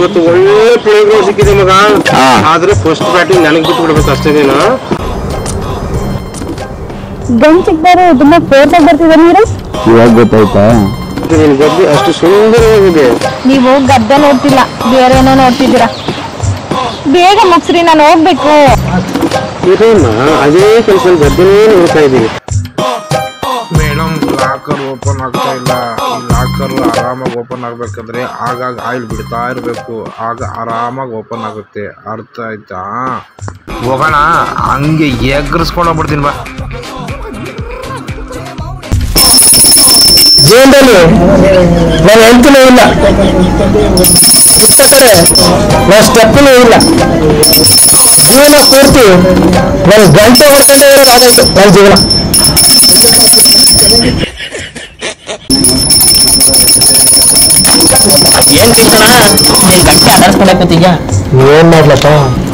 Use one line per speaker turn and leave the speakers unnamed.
ಇವತ್ತು ಒಳ್ಳೆ ಪ್ಲೇಗ್ ಸಿಕ್ಕಿದೆ ಮಗ
ಹಾ.
ಆದ್ರೆ ಫಸ್ಟ್ ಬ್ಯಾಟಿಂಗ್ ನನಗೆ ಬಿಟ್ಟು ಬಿಡ್ಬೇಕು ಅಷ್ಟೇ ನೀನು
ಗಂಡ್ ಚಿಕ್ಕದಾರು ತುಂಬಾ ಫೋರ್ಸ್ ಆಗಿ ಬರ್ತಿದೆ ನೀರು
ಇವಾಗ ಗೊತ್ತಾಯ್ತಾ
ನಿನ್ ಗದ್ದೆ ಅಷ್ಟು ಸುಂದರವಾಗಿದೆ
ನೀವು ಗದ್ದೆ ನೋಡ್ತಿಲ್ಲ ಬೇರೆ ಏನೋ ನೋಡ್ತಿದ್ದೀರಾ ಬೇಗ ಮುಗ್ಸ್ರಿ ನಾನು ಹೋಗ್ಬೇಕು
ಇರಮ್ಮ ಅದೇ ಕೆಲಸ ಗದ್ದೆನೇ ನೋಡ್ತಾ ಇದೀವಿ
ಮೇಡಮ್ ಲಾಕರ್ ಓಪನ್ ಆಗ್ತಾ ಇಲ್ಲ ಈ ಲಾಕರ್ ಆರಾಮಾಗಿ ಓಪನ್ ಆಗ್ಬೇಕಂದ್ರೆ ಆಗಾಗ ಆಯಿಲ್ ಬಿಡ್ತಾ ಇರಬೇಕು ಆಗ ಆರಾಮಾಗಿ ಓಪನ್ ಆಗುತ್ತೆ ಅರ್ಥ ಆಯ್ತಾ ಹೋಗೋಣ ಹಂಗೆ ಎಗ್ರಿಸ್ಕೊಂಡು ಹೋಗ್ಬಿಡ್ತೀನಿ ಬಾ
ಜೀವನದಲ್ಲಿ ನಾನು ಹೆಂಡತಿನೂ ಇಲ್ಲ ಇತ್ತ ಕಡೆ ನಾನು ಸ್ಟೆಪ್ಪಿನೂ ಇಲ್ಲ ಜೀವನ ಪೂರ್ತಿ ನಾನು ಗಂಟೆ ಹೊಡ್ಕೊಂಡೇ ಇರೋದಾಗೋಯ್ತು ನನ್ನ ಜೀವನ
ಏನ್ ಕೃಷ್ಣ ನೀನ್ ಗಂಟೆ ಆಡಾಡ್ಸ್ಕೊಂಡೆ ಕೂತಿದ್ಯಾ
ಏನ್ ಮಾಡ್ಲಪ್ಪ